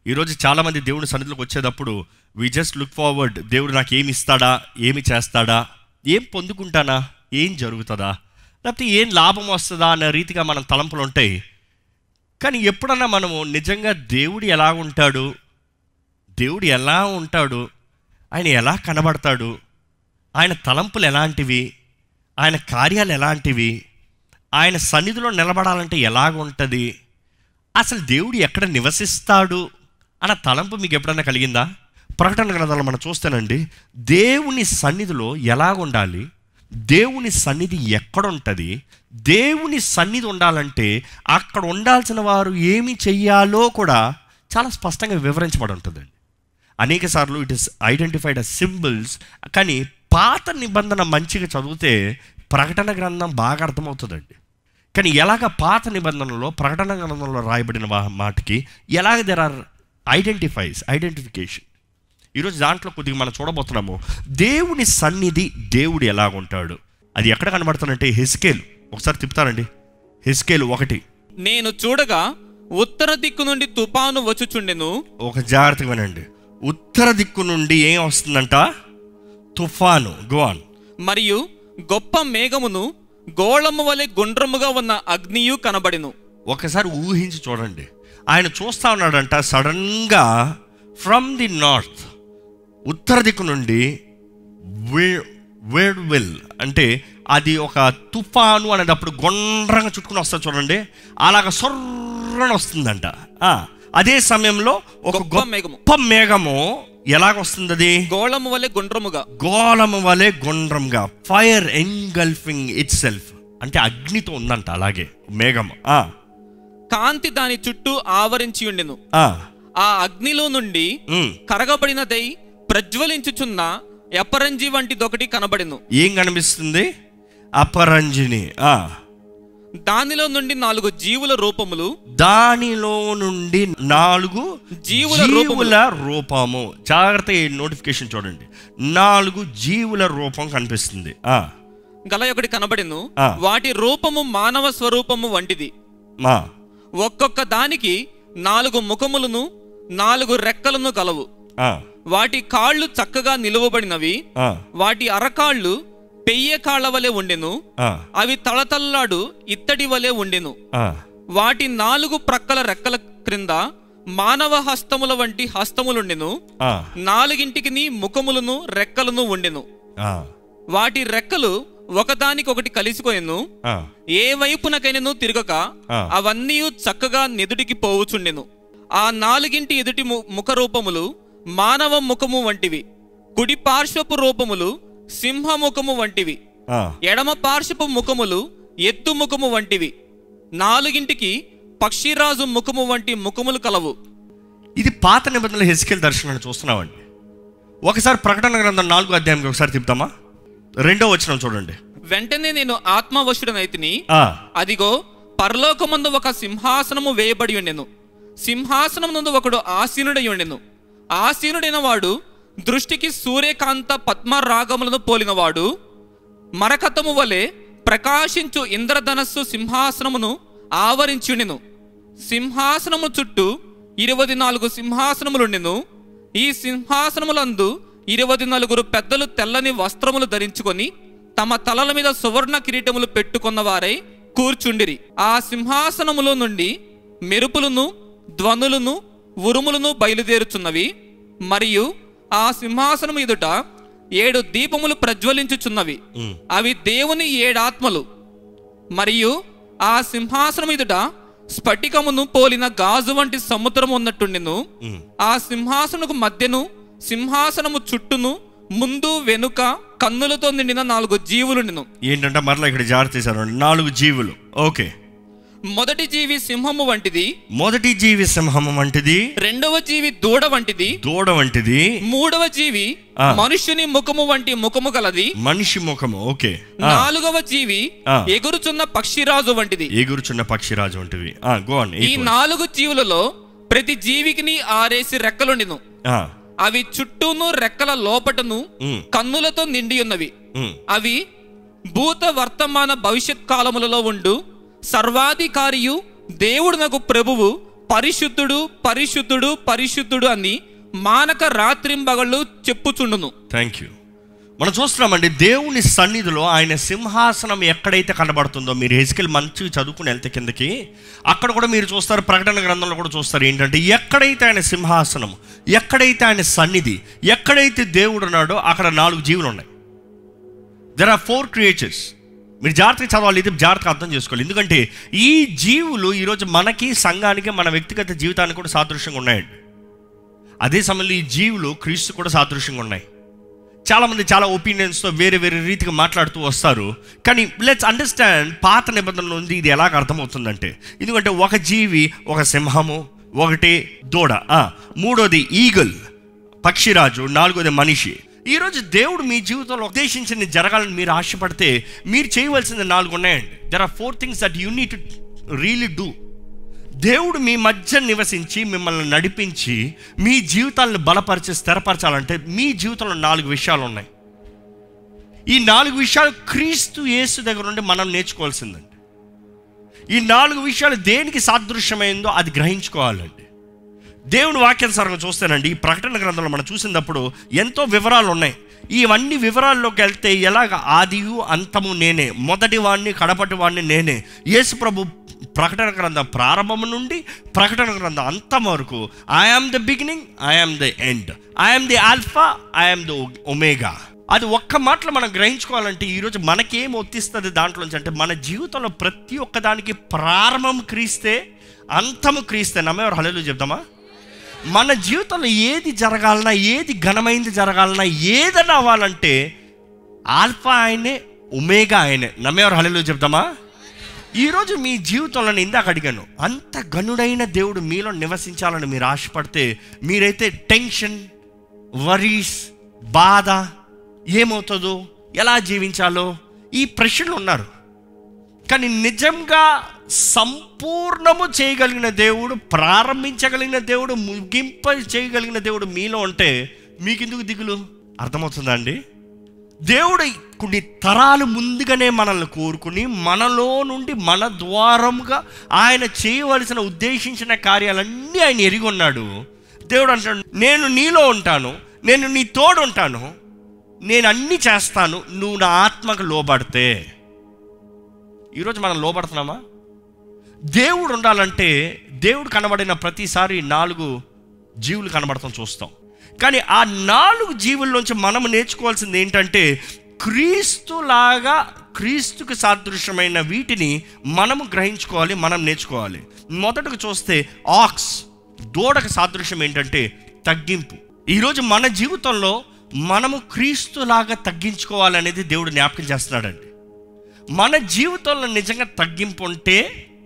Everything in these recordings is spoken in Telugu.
ఈరోజు చాలామంది దేవుని సన్నిధిలోకి వచ్చేటప్పుడు వి జస్ట్ లుక్ ఫార్వర్డ్ దేవుడు నాకు ఏమి ఇస్తాడా ఏమి చేస్తాడా ఏం పొందుకుంటానా ఏం జరుగుతుందా లేకపోతే ఏం లాభం వస్తుందా అన్న రీతిగా మన తలంపులు ఉంటాయి కానీ ఎప్పుడన్నా మనము నిజంగా దేవుడు ఎలా ఉంటాడు దేవుడు ఎలా ఉంటాడు ఆయన ఎలా కనబడతాడు ఆయన తలంపులు ఎలాంటివి ఆయన కార్యాలు ఎలాంటివి ఆయన సన్నిధిలో నిలబడాలంటే ఎలాగుంటుంది అసలు దేవుడు ఎక్కడ నివసిస్తాడు అన్న తలంపు మీకు ఎప్పుడన్నా కలిగిందా ప్రకటన గ్రంథాలు మనం చూస్తేనండి దేవుని సన్నిధిలో ఎలాగుండాలి దేవుని సన్నిధి ఎక్కడ ఉంటుంది దేవుని సన్నిధి ఉండాలంటే అక్కడ ఉండాల్సిన వారు ఏమి చెయ్యాలో కూడా చాలా స్పష్టంగా వివరించబడి ఉంటుందండి అనేక సార్లు it is identified a symbols కానీ పాత నిబంధన మంచిగా చదివితే ప్రకటన గ్రంథం బాగా అర్థమవుతుందండి కానీ ఎలాగ పాత నిబంధనలో ప్రకటన గ్రంథంలో రాయబడిన వా- మాటకి ఎలాగ దెర్ ఆర్ ఐడెంటిఫైస్ ఐడెంటిఫికేషన్ ఈరోజు దాంట్లో కొద్దిగా మనం చూడబోతున్నాము దేవుని సన్నిధి దేవుడు ఎలాగుంటాడు అది ఎక్కడ కనబడుతుందంటే హెస్కేల్ ఒకసారి తిప్పుతానండి హెస్కేల్ ఒకటి నేను చూడగా ఉత్తర దిక్కు నుండి తుపాను వచ్చుచుండెను ఒక జాగ్రత్తగా వినండి ఉత్తర దిక్కు నుండి ఏం వస్తుందంట తుఫాను గోవాన్ మరియు గొప్ప మేఘమును గోళము వలె గుండ్రముగా ఉన్న అగ్నియు కనబడెను ఒకసారి ఊహించి చూడండి ఆయన చూస్తా ఉన్నాడంట సడన్గా ఫ్రమ్ ది నార్త్ ఉత్తర దిక్కు నుండి వేడ్ విల్ అంటే అది ఒక తుఫాను అనేటప్పుడు గుండ్రంగా చుట్టుకుని వస్తుంది చూడండి అలాగ సొర్రని వస్తుందంట ఆ, అదే సమయంలో ఒక గొప్ప మేఘము. గొప్ప మేఘము ఎలాగొస్తుంది అది గోళము వలె గుండ్రముగా గోళము వలె గుండ్రంగా ఫైర్ ఎంగల్ఫింగ్ ఇట్ సెల్ఫ్ అంటే అగ్నితో ఉందంట అలాగే మేఘం ఆ, కాంతి దాని చుట్టూ ఆవరించి ఉండెను ఆ, ఆ అగ్నిలో నుండి ఉమ్. కరగబడినదై ప్రజ్వలించుచున్న ఎపరంజి వంటిదొకటి కనబడెను ఏం కనిపిస్తుంది అపరంజిని ఆ, దానిలో నుండి నాలుగు జీవుల రూపములు దానిలో నుండి నాలుగు జీవుల జీవుల రూపము జాగ్రత్త ఈ నోటిఫికేషన్ చూడండి నాలుగు జీవుల రూపం కనిపిస్తుంది ఆ, గల ఒకటి కనబడెను ఆ. వాటి రూపము మానవ స్వరూపము వంటిది మా ఒక్కొక్క దానికి నాలుగు ముఖములను నాలుగు రెక్కలను గలవు ఆ, వాటి కాళ్ళు చక్కగా నిలువబడినవి ఆ, వాటి అరకాళ్ళు పెయ్య కాళ్ళ వలె ఉండెను ఆ, అవి తళతళలాడు ఇత్తడి వలె ఉండెను ఆ, వాటి నాలుగు ప్రక్కల రెక్కల క్రింద మానవ హస్తముల వంటి హస్తములుండెను ఆ, నాలుగింటికి ముఖములను రెక్కలను ఉండెను ఆ, వాటి రెక్కలు ఒకదానికొకటి కలిసిపోయెను ఆ, ఏ వైపునకైనను తిరగక ఆ. అవన్నీ చక్కగా నెదుటికి పోవుచుండెను ఆ నాలుగింటి ఎదుటి ము- ముఖ రూపములు మానవ ముఖము వంటివి కుడి పార్శ్వపు రూపములు సింహముఖము వంటివి ఆ. ఎడమ పార్శ్వపు ముఖములు ఎత్తు ముఖము వంటివి నాలుగింటికి పక్షిరాజు ముఖము వంటి ముఖములు కలవు ఇది పాత నిబంధనల హెస్కేల్ దర్శనాన్ని చూస్తున్నామండి ఒకసారి ప్రకటన గ్రంథం నాలుగో అధ్యాయంకి ఒకసారి తిప్పుతామా రెండో వచనం చూడండి వెంటనే నేను ఆత్మవశుడనైతిని ఆ, అదిగో పరలోకమందు ఒక సింహాసనము వేయబడి ఉండెను సింహాసనం నందు ఒకడు ఆసీనుడై ఉండెను ఆసీనుడైన వాడు దృష్టికి సూర్యకాంత పద్మరాగములను పోలినవాడు మరకతము వలె ప్రకాశించు ఇంద్రధనస్సు సింహాసనమును ఆవరించి ఉండెను సింహాసనము చుట్టూ ఇరవై నాలుగు సింహాసనములుండెను ఈ సింహాసనములందు ఇరవై నలుగురు పెద్దలు తెల్లని వస్త్రములు ధరించుకొని తమ తలల మీద సువర్ణ కిరీటములు పెట్టుకున్న వారై కూర్చుండిరి ఆ సింహాసనములో నుండి మెరుపులను ధ్వనులను ఉరుములను బయలుదేరుచున్నవి మరియు ఆ సింహాసనము ఎదుట ఏడు దీపములు ప్రజ్వలించుచున్నవి ఉమ్, అవి దేవుని ఏడాత్మలు మరియు ఆ సింహాసనం ఎదుట స్ఫటికమును పోలిన గాజు వంటి సముద్రం ఉన్నట్టుండెను ఉమ్. ఆ సింహాసనకు మధ్యను సింహాసనము చుట్టూను ముందు వెనుక కన్నులతో నిండిన నాలుగు జీవులుండెను ఏంటంటే మరలా ఇక్కడ జాగ్రత్త చేశారు నాలుగు జీవులు ఓకే మొదటి జీవి సింహము వంటిది మొదటి జీవి సింహం వంటిది రెండవ జీవి దూడ వంటిది దూడ వంటిది మూడవ జీవి ఆ. మనుష్యుని ముఖము వంటి ముఖము గలది మనిషి ముఖము ఓకే ఆ, నాలుగవ జీవి ఆ. ఎగురుచున్న పక్షిరాజు వంటిది ఎగురుచున్న పక్షిరాజు వంటివి ఆ గో ఆన్ ఈ నాలుగు జీవులలో ప్రతి జీవికిని ఆరేసి రెక్కలుండెను అవి చుట్టూను రెక్కల లోపటను కన్నులతో నిండి ఉన్నవి అవి భూత వర్తమాన భవిష్యత్ కాలములలో ఉండు సర్వాధికారియు దేవుడు నాకు ప్రభువు పరిశుద్ధుడు పరిశుద్ధుడు పరిశుద్ధుడు అని మానక రాత్రింబగళ్ళు చెప్పుచుండును థ్యాంక్ యూ మనం చూస్తున్నామండి దేవుని సన్నిధిలో ఆయన సింహాసనం ఎక్కడైతే కనబడుతుందో మీరు హెసికల్ మంచి చదువుకుని వెళ్తే కిందకి అక్కడ కూడా మీరు చూస్తారు ప్రకటన గ్రంథంలో కూడా చూస్తారు ఏంటంటే ఎక్కడైతే ఆయన సింహాసనం ఎక్కడైతే ఆయన సన్నిధి ఎక్కడైతే దేవుడు ఉన్నాడో అక్కడ నాలుగు జీవులు ఉన్నాయి దెర్ ఆర్ ఫోర్ క్రియేచర్స్ మీరు జాగ్రత్తగా చదవాలి ఇది జాగ్రత్తగా అర్థం చేసుకోవాలి ఎందుకంటే ఈ జీవులు ఈరోజు మనకి సంఘానికి మన వ్యక్తిగత జీవితానికి కూడా సాదృశ్యంగా ఉన్నాయండి అదే సమయంలో ఈ జీవులు క్రీస్తు కూడా సాదృశ్యంగా ఉన్నాయి చాలామంది చాలా ఒపీనియన్స్తో వేరే వేరే రీతిగా మాట్లాడుతూ వస్తారు కానీ లెట్స్ అండర్స్టాండ్ పాత నిబంధనల నుండి ఇది ఎలాగ అర్థమవుతుందంటే ఎందుకంటే ఒక జీవి ఒక సింహము ఒకటి దూడ ఆ, మూడోది ఈగల్ పక్షిరాజు నాలుగోది మనిషి ఈరోజు దేవుడు మీ జీవితంలో ఉద్దేశించింది జరగాలని మీరు ఆశపడితే మీరు చేయవలసింది నాలుగు ఉన్నాయండి there are four things that you need to really do దేవుడు మీ మధ్య నివసించి మిమ్మల్ని నడిపించి మీ జీవితాలను బలపరిచి స్థిరపరచాలంటే మీ జీవితంలో నాలుగు విషయాలు ఉన్నాయి ఈ నాలుగు విషయాలు క్రీస్తు యేసు దగ్గర నుండి మనం నేర్చుకోవాల్సిందండి ఈ నాలుగు విషయాలు దేనికి సాదృశ్యమైందో అది గ్రహించుకోవాలండి దేవుని వాక్యానుసారంగా చూస్తేనండి ఈ ప్రకటన గ్రంథంలో మనం చూసినప్పుడు ఎంతో వివరాలు ఉన్నాయి ఇవన్నీ వివరాల్లోకి వెళ్తే ఎలాగ ఆదియు అంతము నేనే మొదటి వాడిని కడపటి వాడిని నేనే యేసు ప్రభు ప్రకటన గ్రంథం ప్రారంభం నుండి ప్రకటన గ్రంథం అంతం వరకు I am the beginning I am the end I am the alpha I am the omega అది ఒక్క మాటలో మనం గ్రహించుకోవాలంటే ఈరోజు మనకేం ఒత్తిస్తుంది దాంట్లోంచి అంటే మన జీవితంలో ప్రతి ఒక్కదానికి ప్రారంభం క్రీస్తే అంతము క్రీస్తే నమ్మేవారు హలో చెప్దామా మన జీవితంలో ఏది జరగాలన్నా ఏది ఘనమైంది జరగాలన్నా ఏదైనా అవ్వాలంటే ఆల్ఫా ఆయనే ఉమేగా ఆయనే నమ్మేవారు హలో చెప్దామా ఈరోజు మీ జీవితంలో నేను ఇందాక అడిగాను అంత గనుడైన దేవుడు మీలో నివసించాలని మీరు ఆశపడితే మీరైతే టెన్షన్ వరీస్ బాధ ఏమవుతుందో ఎలా జీవించాలో ఈ ప్రశ్నలు ఉన్నారు కానీ నిజంగా సంపూర్ణము చేయగలిగిన దేవుడు ప్రారంభించగలిగిన దేవుడు ముగింప చేయగలిగిన దేవుడు మీలో ఉంటే మీకెందుకు దిగులు అర్థమవుతుందా అండి దేవుడు కొన్ని తరాలు ముందుగానే మనల్ని కోరుకుని మనలో నుండి మన ద్వారంగా ఆయన చేయవలసిన ఉద్దేశించిన కార్యాలన్నీ ఆయన ఎరిగి ఉన్నాడు దేవుడు అంటాడు నేను నీలో ఉంటాను నేను నీ తోడు ఉంటాను నేను అన్నీ చేస్తాను నువ్వు నా ఆత్మకు లోబడితే ఈరోజు మనం లోబడుతున్నామా దేవుడు ఉండాలంటే దేవుడు కనబడిన ప్రతిసారి నాలుగు జీవులు కనబడతాం చూస్తాం కానీ ఆ నాలుగు జీవుల్లోంచి మనం నేర్చుకోవాల్సింది ఏంటంటే క్రీస్తులాగా క్రీస్తుకు సాదృశ్యమైన వీటిని మనము గ్రహించుకోవాలి మనం నేర్చుకోవాలి మొదటగా చూస్తే ఆక్స్ దూడకు సాదృశ్యం ఏంటంటే తగ్గింపు ఈరోజు మన జీవితంలో మనము క్రీస్తులాగా తగ్గించుకోవాలనేది దేవుడు జ్ఞాపకం చేస్తున్నాడండి మన జీవితంలో నిజంగా తగ్గింపు ఉంటే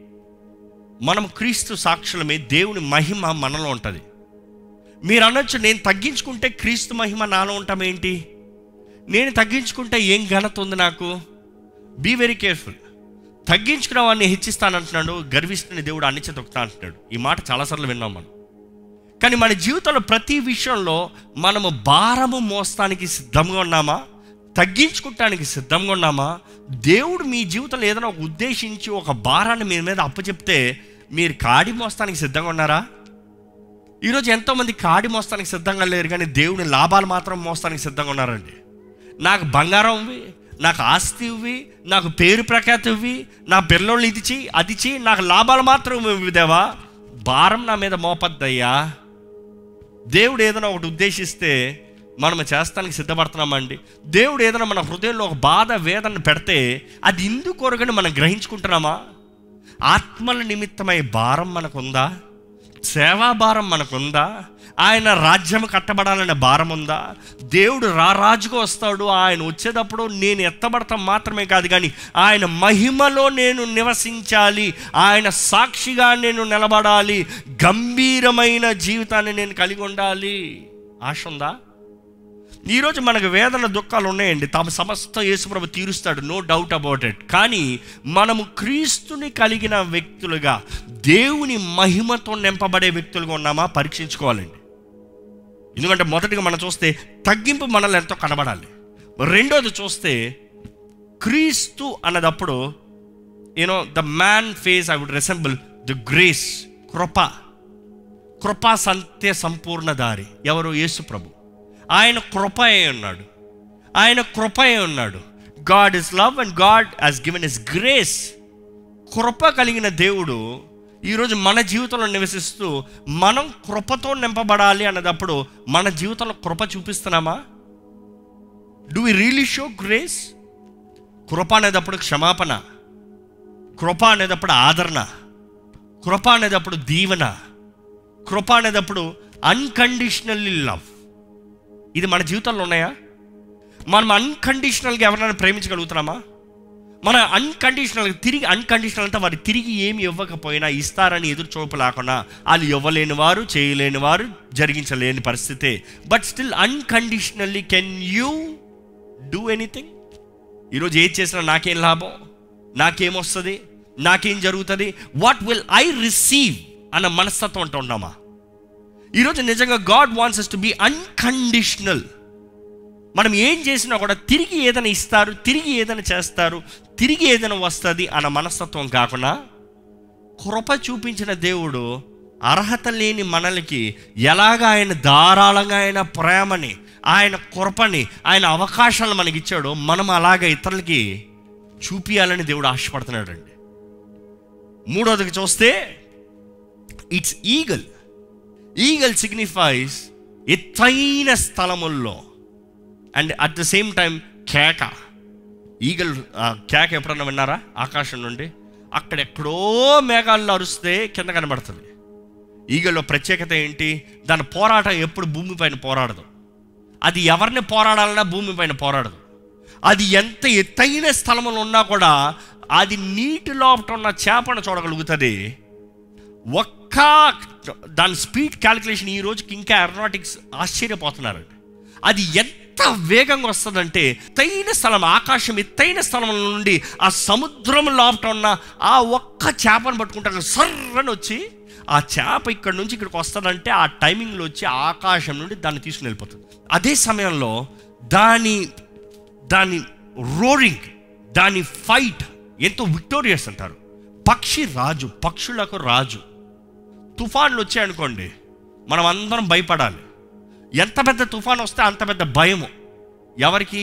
మనం క్రీస్తు సాక్షులమే దేవుని మహిమ మనలో ఉంటుంది మీరు అనొచ్చు నేను తగ్గించుకుంటే క్రీస్తు మహిమ నాలో ఉంటాం ఏంటి నేను తగ్గించుకుంటే ఏం ఘనత ఉంది నాకు బీ వెరీ కేర్ఫుల్ తగ్గించుకున్న వాడిని హెచ్చిస్తానంటున్నాడు గర్విస్తున్న దేవుడు అన్నిచ్చ తొక్కుతా అంటున్నాడు ఈ మాట చాలాసార్లు విన్నాం మనం కానీ మన జీవితంలో ప్రతి విషయంలో మనము భారము మోస్తానికి సిద్ధంగా ఉన్నామా తగ్గించుకుంటానికి సిద్ధంగా ఉన్నామా దేవుడు మీ జీవితంలో ఏదైనా ఒక ఉద్దేశించి ఒక భారాన్ని మీ మీద అప్పచెప్తే మీరు కాడి మోస్తానికి సిద్ధంగా ఉన్నారా ఈరోజు ఎంతోమంది కాడి మోస్తానికి సిద్ధంగా లేరు కానీ దేవుని లాభాలు మాత్రం మోస్తానికి సిద్ధంగా ఉన్నారండి నాకు బంగారం ఇవ్వి నాకు ఆస్తి ఇవ్వి నాకు పేరు ప్రఖ్యాతి ఇవ్వి నా పిల్లోళ్ళు ఇది చెయ్యి అది చెయ్యి నాకు లాభాలు మాత్రం ఇవ్వదేవా భారం నా మీద మోపద్దయ్యా దేవుడు ఏదైనా ఒకటి ఉద్దేశిస్తే మనం చేస్తానికి సిద్ధపడుతున్నామండి దేవుడు ఏదైనా మన హృదయంలో ఒక బాధ వేదన పెడితే అది ఇందుకు కొరగని మనం గ్రహించుకుంటున్నామా ఆత్మల నిమిత్తమై భారం మనకుందా సేవా భారం మనకుందా ఆయన రాజ్యం కట్టబడాలనే భారం ఉందా దేవుడు రారాజుగా వస్తాడు ఆయన వచ్చేటప్పుడు నేను ఎత్తబడతాం మాత్రమే కాదు కానీ ఆయన మహిమలో నేను నివసించాలి ఆయన సాక్షిగా నేను నిలబడాలి గంభీరమైన జీవితాన్ని నేను కలిగి ఉండాలి ఆశ ఉందా ఈరోజు మనకు వేదన దుఃఖాలు ఉన్నాయండి తమ సమస్త యేసుప్రభు తీరుస్తాడు నో డౌట్ అబౌట్ ఇట్ కానీ మనము క్రీస్తుని కలిగిన వ్యక్తులుగా దేవుని మహిమతో నింపబడే వ్యక్తులుగా ఉన్నామా పరీక్షించుకోవాలండి ఎందుకంటే మొదటిగా మనం చూస్తే తగ్గింపు మనల్ని ఎంతో కనబడాలి రెండోది చూస్తే క్రీస్తు అన్నదప్పుడు you know the man face I would resemble the grace కృప కృపా సంత్య సంపూర్ణ దారి ఎవరు యేసు ప్రభు ఆయన కృప అయి ఉన్నాడు ఆయన కృప అయి ఉన్నాడు God is love and God has given is grace కృప కలిగిన దేవుడు ఈరోజు మన జీవితంలో నివసిస్తూ మనం కృపతో నింపబడాలి అన్నదప్పుడు మన జీవితంలో కృప చూపిస్తున్నామా do we really show grace కృప అనేటప్పుడు క్షమాపణ కృప అనేటప్పుడు ఆదరణ కృప అనేటప్పుడు దీవెన కృప అనేటప్పుడు అన్కండిషనల్లీ లవ్ ఇది మన జీవితంలో ఉన్నాయా మనం అన్కండిషనల్గా ఎవరైనా ప్రేమించగలుగుతున్నామా మన అన్కండిషనల్ తిరిగి అన్కండిషనల్ అంటే వారు తిరిగి ఏమి ఇవ్వకపోయినా ఇస్తారని ఎదురు చూపు లేకుండా వాళ్ళు ఇవ్వలేని వారు చేయలేని వారు జరిగించలేని పరిస్థితే but still unconditionally can you do anything ఈరోజు ఏది చేసినా నాకేం లాభం నాకేమొస్తుంది నాకేం జరుగుతుంది వాట్ విల్ ఐ రిసీవ్ అన్న మనస్తత్వం అంటూ ఉన్నామా ఈరోజు నిజంగా God wants to be unconditional మనం ఏం చేసినా కూడా తిరిగి ఏదైనా ఇస్తారు తిరిగి ఏదైనా చేస్తారు తిరిగి ఏదైనా వస్తుంది అన్న మనస్తత్వం కాకుండా కృప చూపించిన దేవుడు అర్హత లేని మనలకి ఎలాగ ఆయన ధారాళంగా ఆయన ప్రేమని ఆయన కృపని ఆయన అవకాశాలను మనకి ఇచ్చాడో మనం అలాగ ఇతరులకి చూపియాలని దేవుడు ఆశపడుతున్నాడు అండి మూడోదికి చూస్తే ఇట్స్ ఈగల్ ఈగల్ సిగ్నిఫైస్ ఎత్తైన స్థలముల్లో and at the same time కేక ఈగల్ ఆ, కేక ఎప్పుడన్నా విన్నారా ఆకాశం నుండి అక్కడెక్కడో మేఘాల్లో అరుస్తే కింద కనబడుతుంది ఈగల్లో ప్రత్యేకత ఏంటి దాని పోరాటం ఎప్పుడు భూమిపైన పోరాడదు అది ఎవరిని పోరాడాలన్నా భూమిపైన పోరాడదు అది ఎంత ఎత్తైన స్థలంలో ఉన్నా కూడా అది నీటి లోపల ఉన్న చేపను చూడగలుగుతుంది ఒక్క దాని స్పీడ్ క్యాలిక్యులేషన్ ఈ రోజుకి ఇంకా ఏరోనాటిక్స్ ఆశ్చర్యపోతున్నారండి అది ఎంత వేగంగా వస్తుందంటే ఎత్తైన స్థలం ఆకాశం ఎత్తైన స్థలం నుండి ఆ సముద్రం లోపల ఉన్న ఆ ఒక్క చేపను పట్టుకుంటారు సర్రని వచ్చి ఆ చేప ఇక్కడ నుంచి ఇక్కడికి వస్తుందంటే ఆ టైమింగ్లో వచ్చి ఆకాశం నుండి దాన్ని తీసుకుని వెళ్ళిపోతుంది అదే సమయంలో దాని దాని రోరింగ్ దాని ఫైట్ ఎంతో విక్టోరియస్ అంటారు పక్షి రాజు పక్షులకు రాజు తుఫాన్లు వచ్చాయనుకోండి మనం అందరం భయపడాలి ఎంత పెద్ద తుఫాన్ వస్తే అంత పెద్ద భయము ఎవరికి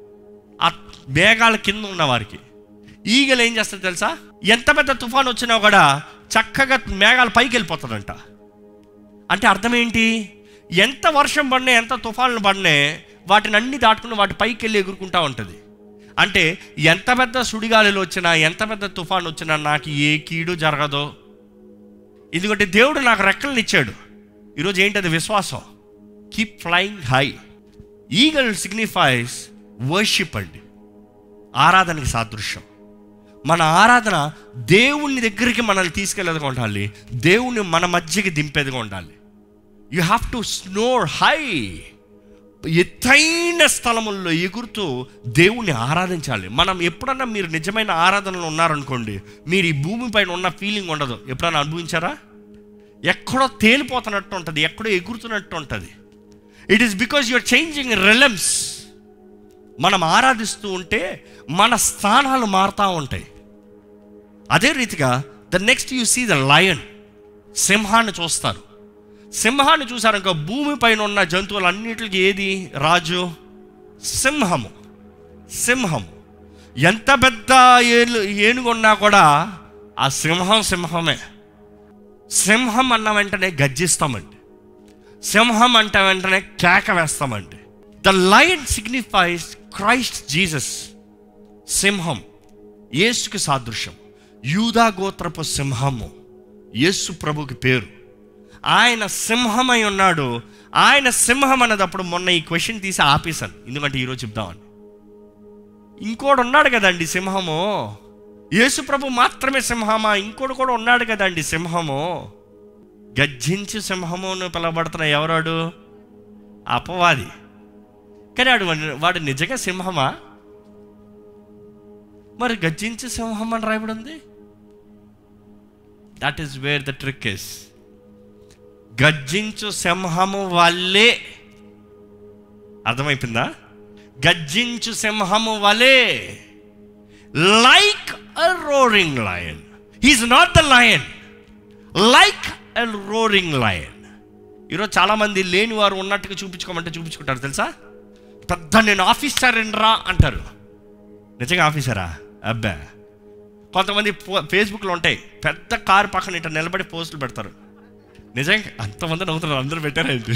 ఆ మేఘాల కింద ఉన్న వారికి ఈగలు ఏం చేస్తుంది తెలుసా ఎంత పెద్ద తుఫాన్ వచ్చినా కూడా చక్కగా మేఘాల పైకి వెళ్ళిపోతుందంట అంటే అర్థం ఏంటి ఎంత వర్షం పడినా ఎంత తుఫాన్లు పడినా వాటిని అన్ని దాటుకుని వాటి పైకి వెళ్ళి ఎగురుకుంటా ఉంటుంది అంటే ఎంత పెద్ద సుడిగాలిలు వచ్చినా ఎంత పెద్ద తుఫాన్ వచ్చినా నాకు ఏ కీడు జరగదో ఎందుకంటే దేవుడు నాకు రెక్కలను ఇచ్చాడు ఈరోజు ఏంటది విశ్వాసం keep flying high eagle signifies worship అండి ఆరాధనకి సాదృశ్యం మన ఆరాధన దేవుని దగ్గరికి మనల్ని తీసుకెళ్ళేదిగా ఉండాలి దేవుణ్ణి మన మధ్యకి దింపేదిగా ఉండాలి you have to soar high ఎత్తైన స్థలముల్లో ఎగురుతూ దేవుణ్ణి ఆరాధించాలి మనం ఎప్పుడన్నా మీరు నిజమైన ఆరాధనలో ఉన్నారనుకోండి మీరు ఈ భూమిపైన ఉన్న ఫీలింగ్ ఉండదు ఎప్పుడన్నా అనుభవించారా ఎక్కడో తేలిపోతున్నట్టు ఉంటుంది ఎక్కడో ఎగురుతున్నట్టు ఉంటుంది it is because your changing realms మనం ఆరాధిస్తూ ఉంటే మన స్థానాలు మారుతూ ఉంటాయి అదే రీతిగా the next you see the lion సింహాన్ని చూస్తారు సింహాన్ని చూసారనుకో భూమిపైన ఉన్న జంతువులన్నిటికి ఏది రాజు సింహము సింహము ఎంత పెద్ద ఏను ఏనుగున్నా కూడా ఆ సింహం సింహమే సింహం అన్న వెంటనే గర్జిస్తామండి సింహం అంటే వెంటనే కేక వేస్తామండి the lion signifies Christ Jesus సింహం యేసుకి సాదృశ్యం యూదా గోత్రపు సింహము యేసు ప్రభుకి పేరు ఆయన సింహమై ఉన్నాడు ఆయన సింహం అన్నదప్పుడు మొన్న ఈ క్వశ్చన్ తీసి ఆపేశాను ఎందుకంటే ఈరోజు చెప్దామని ఇంకోడు ఉన్నాడు కదండి సింహము యేసు ప్రభు మాత్రమే సింహమా ఇంకోడు కూడా ఉన్నాడు కదండి సింహము గర్జించి సింహము అని పిలవబడుతున్న ఎవరాడు అపవాది కానీ వాడు వాడు నిజంగా సింహమా మరి గర్జించి సింహం అని రాయబడి ఉంది that is where the trick is గర్జించు సింహము వల్లే అర్థమైపోయిందా గర్జించు సింహము వలే like a roaring lion he's not the lion like a roaring lion ఈరోజు చాలామంది లేని వారు ఉన్నట్టుగా చూపించుకోమంటే చూపించుకుంటారు తెలుసా పెద్ద నేను ఆఫీసర్ రా అంటారు నిజంగా ఆఫీసరా అబ్బా కొంతమంది ఫో- ఫేస్బుక్లో ఉంటాయి పెద్ద కారు పక్కన ఇట్లా నిలబడి పోస్టులు పెడతారు నిజంగా అంతమంది నవ్వుతున్నారు అందరూ పెట్టారేంటి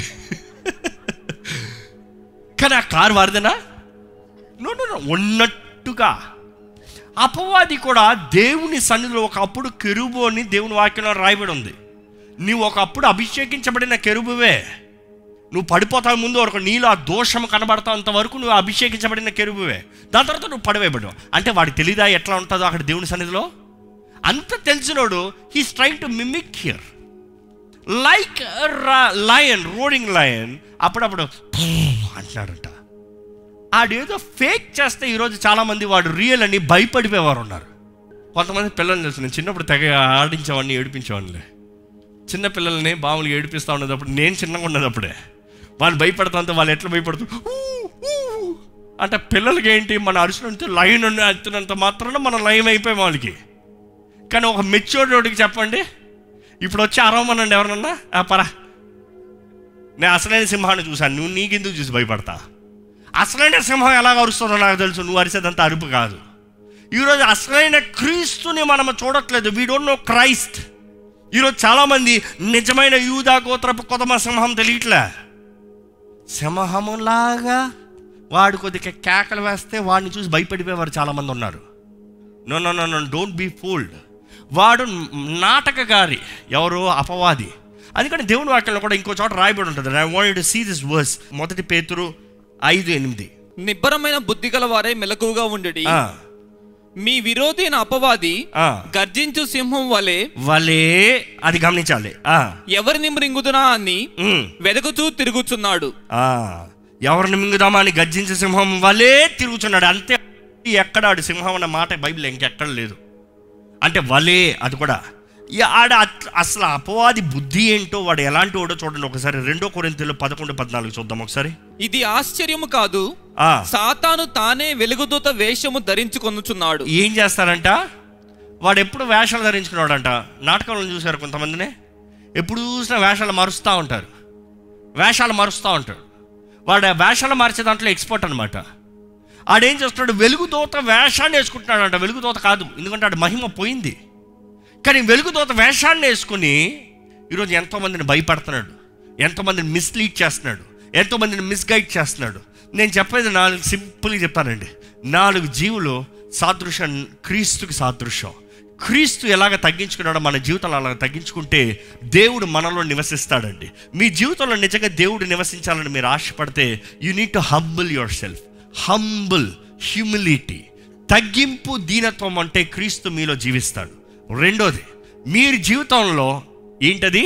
కానీ ఆ కారు వారిదేనా నో నో నో ఉన్నట్టుగా అపవాది కూడా దేవుని సన్నిధిలో ఒకప్పుడు కెరుబు అని దేవుని వాక్యంలో రాయబడి ఉంది నీవు ఒకప్పుడు అభిషేకించబడిన కెరుబువే నువ్వు పడిపోతావు ముందు వరకు నీలో ఆ దోషం కనబడతాంత వరకు నువ్వు అభిషేకించబడిన కెరుబువే దాని తర్వాత నువ్వు పడివేయబడ్డావు అంటే వాడికి తెలీదా ఎట్లా ఉంటుందో అక్కడ దేవుని సన్నిధిలో అంత తెలిసినోడు he's trying to mimic here like lion roaring lion అప్పుడప్పుడు అంటున్నాడంట ఆడేదో ఫేక్ చేస్తే ఈరోజు చాలామంది వాడు రియల్ అని భయపడిపోయేవారు ఉన్నారు కొంతమంది పిల్లల్ని తెలుసు నేను చిన్నప్పుడు తెగ ఆడించేవాడిని ఏడిపించేవాడిని చిన్న పిల్లల్ని బాములు ఏడిపిస్తూ ఉన్నదప్పుడు నేను చిన్నగా ఉన్నదప్పుడే వాళ్ళు భయపడుతుంటే వాళ్ళు ఎట్లా భయపడుతూ "ఊ, ఊ." అంటే పిల్లలకి ఏంటి మన అరుసులంటే లైన్ ఎత్తునంత మాత్రాన మనం లయం అయిపోయాం వాళ్ళకి కానీ ఒక మెచ్యూర్డ్ రోడ్డుకి చెప్పండి ఇప్పుడు వచ్చి అరవమనండి ఎవరన్నా ఆ పరా నేను అసలైన సింహాన్ని చూశాను నువ్వు నీకెందుకు చూసి భయపడతా అసలైన సింహం ఎలాగ అరుస్తుందో నాకు తెలుసు నువ్వు అరిసేదంతా అరుపు కాదు ఈరోజు అసలైన క్రీస్తుని మనం చూడట్లేదు వీ డోంట్ నో క్రైస్ట్ ఈరోజు చాలామంది నిజమైన యూదా గోత్రపు కొదమ సింహం తెలియట్లే సింహములాగా వాడు కొద్దిగా కేకలు వేస్తే వాడిని చూసి భయపడిపోయేవారు చాలామంది ఉన్నారు no no no no don't be fooled వాడు నాటకగారి ఎవరు అపవాది అందుకని దేవుని వాక్యంలో కూడా ఇంకో చోట రాయబడి ఉంటుంది I want to see this verse మొదటి పేతురు ఐదు ఎనిమిది నిబ్బరమైన బుద్ధి గల వారే మెలకుగా ఉండడి ఆ, మీ విరోధి అయిన అపవాది ఆ. గర్జించు సింహం వలె వలే అది గమనించాలి ఆ, ఎవరిని మృంగుదునా అని ఉమ్, వెదకుచూ తిరుగుచున్నాడు ఆ. ఎవరిని మింగుదామా అని గర్జించే సింహం వలే తిరుగుతున్నాడు అంతే ఎక్కడ ఆడు సింహం అన్న మాట బైబిల్ ఇంకెక్కడ లేదు అంటే వలే అది కూడా ఈ ఆడ అట్- అసలు అపవాది బుద్ధి ఏంటో వాడు ఎలాంటి వాడో చూడండి ఒకసారి రెండో కొరింతలు పదకొండు పద్నాలుగు చూద్దాం ఒకసారి ఇది ఆశ్చర్యము కాదు ఆ, సాతాను తానే వెలుగుదూత వేషము ధరించుకొనుచున్నాడు ఏం చేస్తారంట వాడు ఎప్పుడు వేషాలు ధరించుకున్నాడంట నాటకంలో చూశారు కొంతమందిని ఎప్పుడు చూసినా వేషాలు మారుస్తూ ఉంటారు వేషాలు మారుస్తూ ఉంటాడు వాడు ఆ వేషాలు మార్చే దాంట్లో ఎక్స్పర్ట్ అనమాట ఆడేం చేస్తున్నాడు వెలుగుదోత వేషాన్ని వేసుకుంటున్నాడంట వెలుగుదోత కాదు ఎందుకంటే ఆడు మహిమ పోయింది కానీ వెలుగుదోత వేషాన్ని వేసుకుని ఈరోజు ఎంతోమందిని భయపడుతున్నాడు ఎంతోమందిని మిస్లీడ్ చేస్తున్నాడు ఎంతోమందిని మిస్గైడ్ చేస్తున్నాడు నేను చెప్పేది నాలుగు సింపుల్గా చెప్పానండి నాలుగు జీవులు సాదృశ్యం క్రీస్తుకి సాదృశ్యం క్రీస్తు ఎలాగ తగ్గించుకున్నాడో మన జీవితంలో అలాగ తగ్గించుకుంటే దేవుడు మనలో నివసిస్తాడండి మీ జీవితంలో నిజంగా దేవుడు నివసించాలని మీరు ఆశపడితే you need to humble yourself humble humility తగ్గింపు దీనత్వం అంటే క్రీస్తు మీలో జీవిస్తాడు రెండోది మీరు జీవితంలో ఏంటది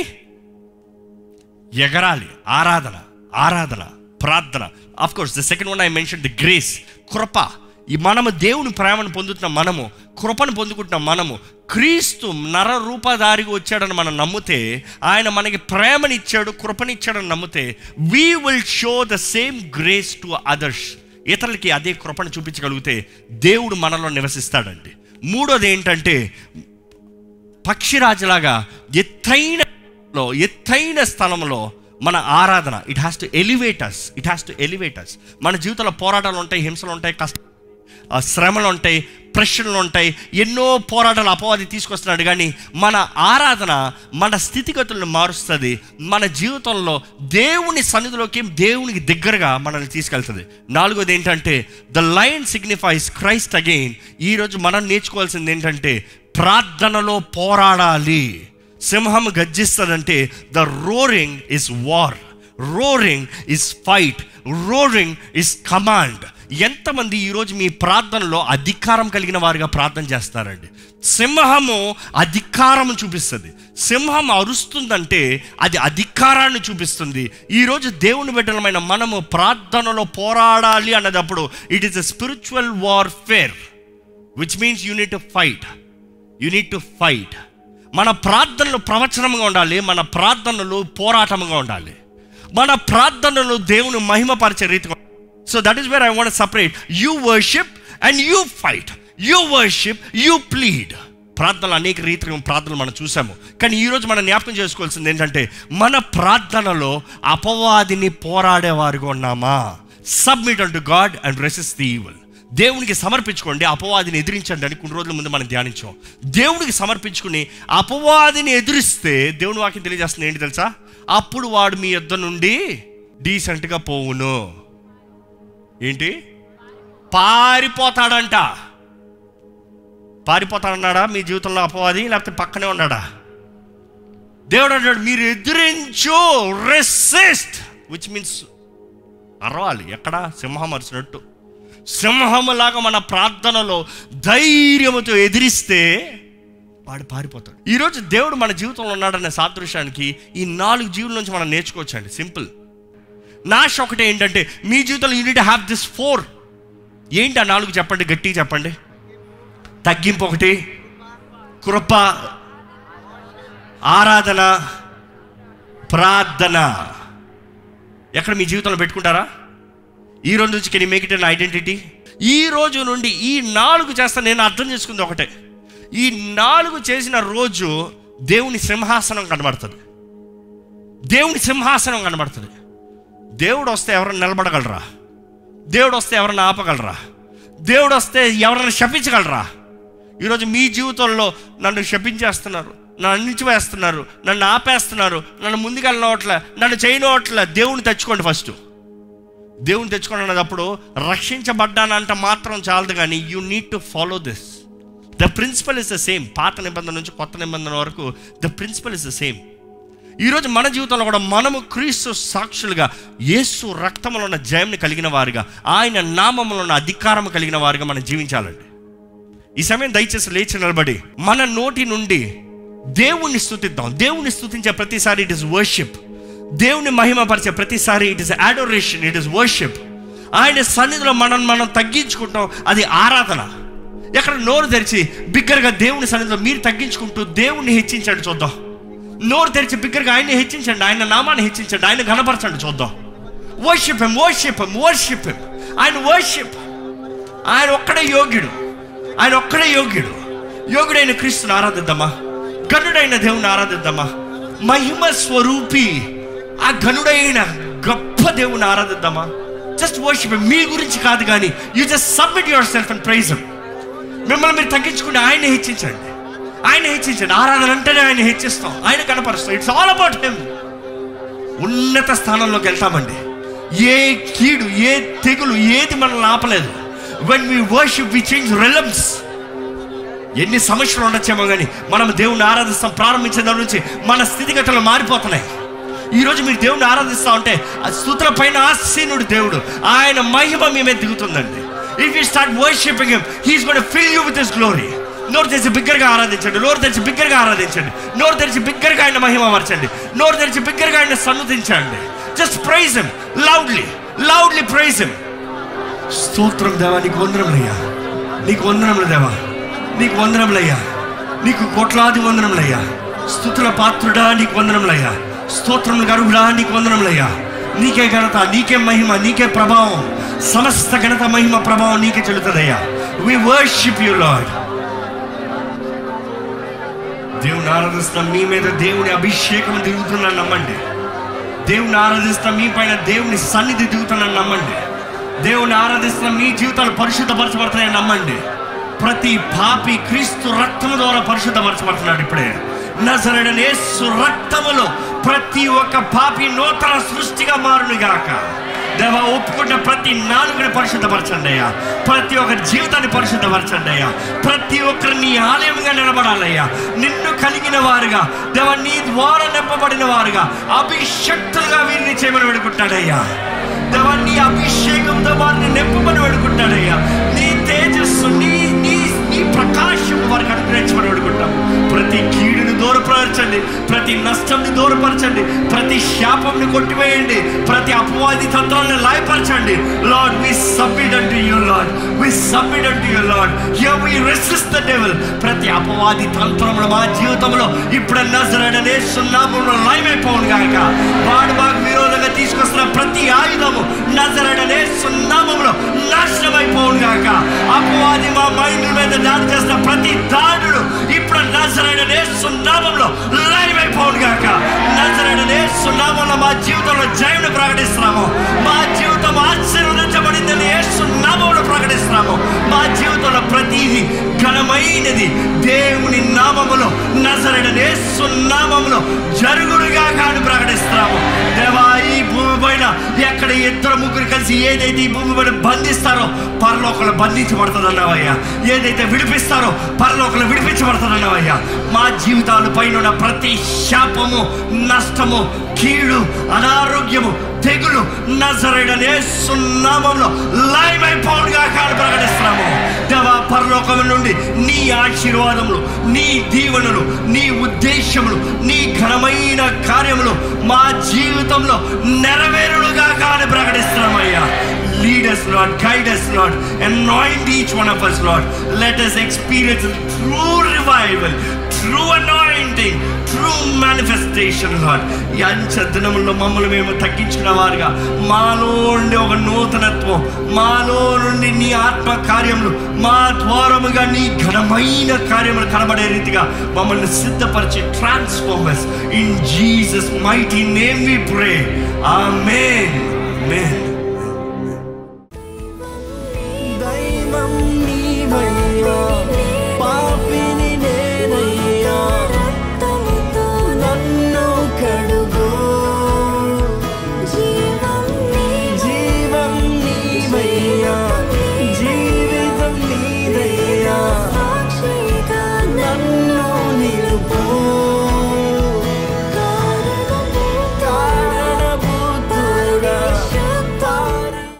ఎగరాలి ఆరాధన ఆరాధన ప్రార్థన of course the second one I mention the grace కృప ఈ మనము దేవుని ప్రేమను పొందుతున్న మనము కృపను పొందుకుంటున్న మనము క్రీస్తు నర రూపధారిగా వచ్చాడని మనం నమ్మితే ఆయన మనకి ప్రేమనిచ్చాడు కృపనిచ్చాడని నమ్మితే we will show the same grace to others ఇతరులకి అదే కృపను చూపించగలిగితే దేవుడు మనలో నివసిస్తాడండి మూడోది ఏంటంటే పక్షిరాజులాగా ఎత్తైన లో ఎత్తైన స్థలంలో మన ఆరాధన it has to elevate us it has to elevate us మన జీవితంలో పోరాటాలు ఉంటాయి హింసలు ఉంటాయి కష్ట ఆ శ్రమలు ఉంటాయి ప్రశ్నలు ఉంటాయి ఎన్నో పోరాటాలు అపవాది తీసుకొస్తున్నాడు కానీ మన ఆరాధన మన స్థితిగతులను మారుస్తుంది మన జీవితంలో దేవుని సన్నిధిలోకి దేవునికి దగ్గరగా మనల్ని తీసుకెళ్తుంది నాలుగోది ఏంటంటే the lion signifies Christ again ఈరోజు మనం నేర్చుకోవాల్సింది ఏంటంటే ప్రార్థనలో పోరాడాలి సింహం గర్జిస్తుందంటే the roaring is war roaring is fight roaring is command ఎంతమంది ఈరోజు మీ ప్రార్థనలో అధికారం కలిగిన వారిగా ప్రార్థన చేస్తారండి సింహము అధికారం చూపిస్తుంది సింహం అరుస్తుందంటే అది అధికారాన్ని చూపిస్తుంది ఈరోజు దేవుని బిడ్డలమైన మనము ప్రార్థనలో పోరాడాలి అన్నదప్పుడు it is a spiritual warfare which means you need to fight you need to fight మన ప్రార్థనలు ప్రవచనంగా ఉండాలి మన ప్రార్థనలు పోరాటంగా ఉండాలి మన ప్రార్థనలు దేవుని మహిమపరిచే రీతిగా so that is where I want separate you worship and you fight you worship you plead ప్రార్థనలు అనేక రీతిగా ప్రార్థనలు మనం చూసాము కానీ ఈరోజు మనం జ్ఞాపకం చేసుకోవాల్సింది ఏంటంటే మన ప్రార్థనలో అపవాదిని పోరాడేవారుగా ఉన్నామా submit unto God and resist the evil దేవునికి సమర్పించుకోండి అపవాదిని ఎదిరించండి అని కొన్ని రోజుల ముందు మనం ధ్యానించాం దేవునికి సమర్పించుకుని అపవాదిని ఎదిరిస్తే దేవుని వాక్యం తెలియజేస్తుంది ఏంటి తెలుసా అప్పుడు వాడు మీ యొద్ద నుండి డీసెంట్గా పోవును ఏంటి పారిపోతాడంట పారిపోతాడన్నాడా మీ జీవితంలో అపవాది లేకపోతే పక్కనే ఉన్నాడా దేవుడు అంటాడు మీరు ఎదిరించు రెసిస్ట్ విచ్ మీన్స్ అరవాలి ఎక్కడ సింహం అరిచినట్టు సింహములాగా మన ప్రార్థనలో ధైర్యముతో ఎదిరిస్తే వాడు పారిపోతాడు ఈరోజు దేవుడు మన జీవితంలో ఉన్నాడనే సాదృశ్యానికి ఈ నాలుగు జీవుల నుంచి మనం నేర్చుకోవచ్చండి సింపుల్ నాష్ ఒకటే ఏంటంటే మీ జీవితంలో యూనిట్ హ్యావ్ దిస్ ఫోర్ ఏంటి ఆ నాలుగు చెప్పండి గట్టిగా చెప్పండి తగ్గింపు ఒకటి కృప ఆరాధన ప్రార్థన ఎక్కడ మీ జీవితంలో పెట్టుకుంటారా ఈ రోజు నుంచి can make it an identity ఈ రోజు నుండి ఈ నాలుగు చేస్తా నేను అర్థం చేసుకుంది ఒకటే ఈ నాలుగు చేసిన రోజు దేవుని సింహాసనం కనబడుతుంది దేవుని సింహాసనం కనబడుతుంది దేవుడు వస్తే ఎవరైనా నిలబడగలరా దేవుడు వస్తే ఎవరైనా ఆపగలరా దేవుడు వస్తే ఎవరైనా శపించగలరా ఈరోజు మీ జీవితంలో నన్ను శపించేస్తున్నారు నన్ను అణిచివేస్తున్నారు నన్ను ఆపేస్తున్నారు నన్ను ముందుకెళ్ళనవట్లే నన్ను చేయనవట్లే దేవుని తెచ్చుకోండి ఫస్ట్ దేవుని తెచ్చుకోండి అన్నప్పుడు రక్షించబడ్డానంట మాత్రం చాలదు కానీ you need to follow this the principle is the same పాత నిబంధన నుంచి కొత్త నిబంధన వరకు the principle is the same ఈరోజు మన జీవితంలో కూడా మనము క్రీస్తు సాక్షులుగా యేసు రక్తంలో ఉన్న జయంని కలిగిన వారుగా ఆయన నామంలో ఉన్న అధికారం కలిగిన వారుగా మనం జీవించాలండి ఈ సమయం దయచేసి లేచి నిలబడి మన నోటి నుండి దేవుణ్ణి స్థుతిద్దాం దేవుణ్ణి స్థుతించే ప్రతిసారి ఇట్ ఇస్ వర్షిప్ దేవుని మహిమపరిచే ప్రతిసారి it is adoration it is worship ఆయన సన్నిధిలో మనం మనం తగ్గించుకుంటాం అది ఆరాధన ఎక్కడ నోరు తెరిచి బిగ్గరగా దేవుని సన్నిధిలో మీరు తగ్గించుకుంటూ దేవుణ్ణి హెచ్చించండి చూద్దాం నోరు తెరిచి బిగ్గరగా ఆయన్ని హెచ్చించండి ఆయన నామాన్ని హెచ్చించండి ఆయన ఘనపరచండి చూద్దాం worship him worship him worship him ఆయన వర్షిప్ ఆయన ఒక్కడే యోగ్యుడు ఆయన ఒక్కడే యోగ్యుడు యోగుడైన క్రీస్తుని ఆరాధిద్దామా గనుడైన దేవుని ఆరాధిద్దామా మహిమ స్వరూపి ఆ ఘనుడైన గొప్ప దేవుని ఆరాధిద్దామా జస్ట్ వర్షిప్ మీ గురించి కాదు కానీ you just submit yourself and praise మిమ్మల్ని మీరు తగ్గించుకుంటే ఆయన హెచ్చించండి ఆయన హెచ్చించండి ఆరాధన అంటేనే ఆయన హెచ్చిస్తాం ఆయన కనపరుస్తాం ఇట్స్ ఆల్ అబౌట్ హిమ్ ఉన్నత స్థానంలోకి వెళ్తామండి ఏ కీడు ఏ తెగులు ఏది మనల్ని ఆపలేదు when we worship we change realms ఎన్ని సమస్యలు ఉండొచ్చేమో కానీ మనం దేవుణ్ణి ఆరాధిస్తాం ప్రారంభించిన దాని నుంచి మన స్థితిగతులు మారిపోతున్నాయి ఈరోజు మీరు దేవుణ్ణి ఆరాధిస్తా ఉంటే ఆ స్థుతుల పైన ఆసీనుడు దేవుడు ఆయన మహిమ మీ మీద దిగుతుందండి if you start worshipping him he's gonna fill you with his glory నోరు తెరిచి బిగ్గరగా ఆరాధించండి నోరు తెరిచి బిగ్గరగా ఆరాధించండి నోరు తెరిచి బిగ్గరగా ఆయన మహిమ మరచండి నోరు తెరిచి బిగ్గరగా ఆయన సన్నుతించండి just praise him loudly loudly praise him స్తోత్రం దేవా నీకు వందనములయ్యా నీకు వందనములు దేవా నీకు వందనములయ్యా నీకు కోట్లాది వందనములయ్యా స్థుతుల పాత్రుడా నీకు వందనములయ్యా స్తోత్రములు గరుడా నీకు వందనములయ్యా నీకే ఘనత నీకే మహిమ నీకే ప్రభావం సమస్త ఘనత మహిమ ప్రభావం నీకే చెల్లుతుందయ్యా వి వర్షిప్ యు లార్డ్ దేవుని ఆరాధిస్తున్న మీ మీద దేవుని అభిషేకం దిగుతుందని నమ్మండి దేవుని ఆరాధిస్తున్న మీ పైన దేవుని సన్నిధి దిగుతుందని నమ్మండి దేవుని ఆరాధిస్తున్న మీ జీవితాలు పరిశుద్ధపరచబడుతున్నాయని నమ్మండి ప్రతి పాపి క్రీస్తు రక్తము ద్వారా పరిశుద్ధపరచబడుతున్నాడు ఇప్పుడే నజరడని యేసు రక్తములో ప్రతి ఒక్క పాపి నూతన సృష్టిగా మారును గాక దేవ ఒప్పుకున్న ప్రతి నాలుగుని పరిశుద్ధపరచండి అయ్యా ప్రతి ఒక్కరి జీవితాన్ని పరిశుద్ధపరచండి అయ్యా ప్రతి ఒక్కరు నీ ఆలయంగా నిలబడాలయ్యా నిన్ను కలిగిన వారుగా దేవ నీ ద్వారా నింపబడిన వారుగా అభిషక్తులుగా వీరిని చేయమని వేడుకుంటాడయ్యా దేవ నీ అభిషేకంతో వారిని నింపమని వేడుకుంటాడయ్యా నీ తేజస్సు నీ నీ నీ ప్రకాశం వారికి అనుగ్రహించమని వేడుకుంటాం ప్రతి కీడుని దూరపరచండి ప్రతి నష్టాన్ని దూరపరచండి ప్రతి శాపంని కొట్టివేయండి ప్రతి అపవాది తంత్రాలను లాయపరచండి Lord we submit unto you Lord we submit unto you Lord here we resist the devil ప్రతి అపవాది తంత్రములు మా జీవితంలో ఇప్పుడు నజరడనే సున్నాములో లయమైపోవును గాక వాడు మాకు విరోధంగా తీసుకొస్తున్న ప్రతి ఆయుధము నజరడనే సున్నామంలో నాశనమైపోవును గాక అపవాది మా మైండ్ మీద దాడి చేస్తున్న ప్రతి దాడులు ఇప్పుడు నజరైన సున్నామంలో లైవ్ అయిపోను గాక నజరైన సున్నామంలో మా జీవితంలో జయను ప్రకటిస్తున్నాము మా జీవితం ఆశీర్వదించబడిందని సున్నామంలో ప్రకటిస్తున్నాము మా జీవితంలో ప్రతిదీ ఘనమైనది దేవుని నామములో నజరైన సున్నామంలో జరుగుడుగా కాని ప్రకటిస్తున్నాము దేవా ఈ భూమి పైన ఎక్కడ ఇద్దరు ముగ్గురు కలిసి ఏదైతే ఈ భూమి పైన బంధిస్తారో పరలోకలు బంధించబడుతుందన్నావయ్యా ఏదైతే విడిపిస్తారో పరలోకలు విడిపించబడుతుందన్నావయ్యా మా జీవితాల పైన ఉన్న ప్రతి శాపము నష్టము కీడు అనారోగ్యము తెగులు నజరడనే సున్నామంలో లైవ్ అయిపోనుగా కాదు ప్రకటిస్తున్నాము దేవా పరలోకం నుండి నీ ఆశీర్వాదములు నీ దీవెనలు నీ ఉద్దేశములు నీ ఘనమైన కార్యములు మా జీవితంలో నెరవేరుడుగా కాని ప్రకటిస్తున్నామయ్యా Lead us, Lord. Guide us, Lord. Anoint each one of us, Lord. Let us experience true revival, true anointing, true manifestation, Lord. ఈ అంచె దినముల్లో మమ్మల్ని మేము తగ్గించుకున్న వారుగా మాలో నుండి ఒక నూతనత్వం మాలో నుండి నీ ఆత్మ కార్యములు మా ద్వారముగా నీ ఘనమైన కార్యములు కనబడే రీతిగా మమ్మల్ని సిద్ధపరిచి transform us in Jesus mighty name we pray amen amen